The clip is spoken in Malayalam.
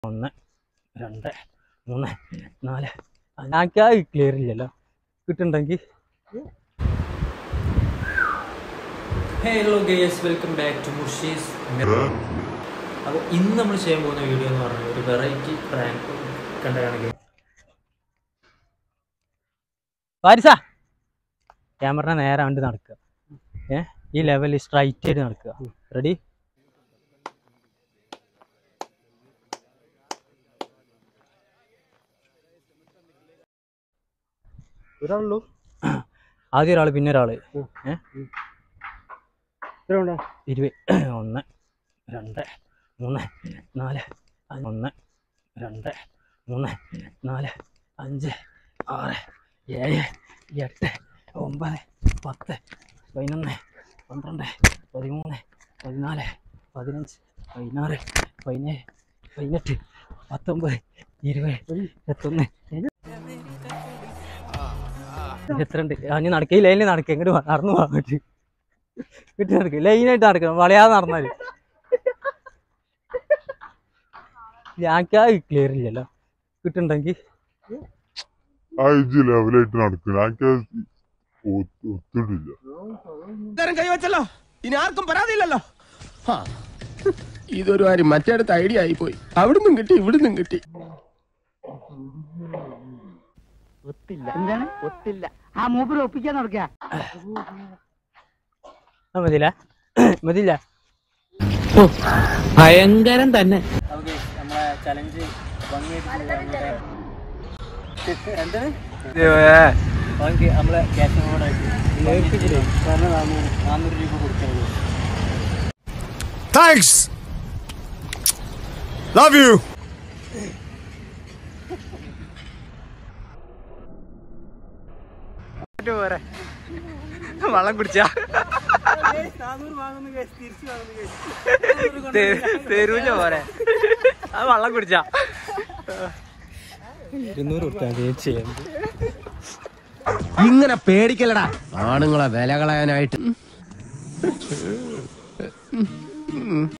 ഒന്ന് രണ്ട് മൂന്ന് നാല് ഞങ്ങൾക്ക് ആ ക്ലിയർ ഇല്ലല്ലോ കിട്ടുന്നുണ്ടെങ്കിൽ hello guys welcome back to മുർഷീസ് അപ്പോൾ ഇന്ന് നമ്മൾ ചെയ്യാൻ പോകുന്ന വീഡിയോ എന്ന് പറഞ്ഞാൽ ഒരു വെറൈറ്റി പ്രാങ്ക് കണ്ടതാണെങ്കിൽ വാരിസ ക്യാമറ നേരെ കണ്ട് നടക്കുക ഏ ഈ ലെവലിൽ സ്ട്രൈറ്റ് ആയിട്ട് നടക്കുക റെഡി ഒരാളുള്ളൂ ആദ്യം ഒരാൾ പിന്നെ ഒരാൾ ഏ എത്ര ഉണ്ടോ ഇരുപത് ഒന്ന് രണ്ട് മൂന്ന് നാല് അഞ്ച്. ഒന്ന് രണ്ട് മൂന്ന് നാല് അഞ്ച് ആറ് ഏഴ് എട്ട് ഒമ്പത് പത്ത് പതിനൊന്ന് പന്ത്രണ്ട് പതിമൂന്ന് പതിനാല് പതിനഞ്ച് പതിനാറ് പതിനേഴ് പതിനെട്ട് പത്തൊമ്പത് ഇരുപത് ഇരുപത്തൊന്ന് ഇരുപത്തിരണ്ട് അഞ്ഞ് നടക്കുക ഈ ലൈനിൽ നടക്കുക ഇങ്ങോട്ട് വാ, നടന്നു പോകാൻ പറ്റും വിട്ട് നടക്കുക ലൈനായിട്ട് നടക്കണം വളയാതെ നടന്നാല് ഞങ്ങൾക്ക് ആ ക്ലിയർ ഇല്ലല്ലോ കിട്ടുന്നുണ്ടെങ്കിൽ ആ ഇജ്ജ് ലെവലായിട്ട് നടക്കണം എനിക്ക് ഒത്തിട്ടില്ല ഇത്തരം കൈവച്ചല്ലോ ഇനി ആർക്കും പരാതിയില്ലല്ലോ ഹാ. ഇതൊരു കാര്യം മറ്റേടത്ത് ഐഡിയ ആയി പോയി അവിടുന്നും കിട്ടി ഇവിടുന്നും കിട്ടി എന്താണ് ഒത്തില്ല ആ മൂപ്പര് ഒപ്പിക്കാൻ നടക്കുക ആ മതിയില്ല മതിയില്ല ഭയങ്കരം തന്നെ നമ്മളെ ചലഞ്ച് എന്താണ് നമ്മളെ ക്യാഷ് നാന്നൂറ് രൂപ കൊടുക്കുന്നത് താങ്ക്സ് ലവ് യു വെള്ളം കുടിച്ചാ തെരുവില്ല പോരെ ആ വെള്ളം കുടിച്ചാ ഇരുന്നൂറ് റുപ്യ ചെയ്യാൻ ഇങ്ങനെ പേടിക്കലടാ ആണുങ്ങളെ വില കളയാനായിട്ട്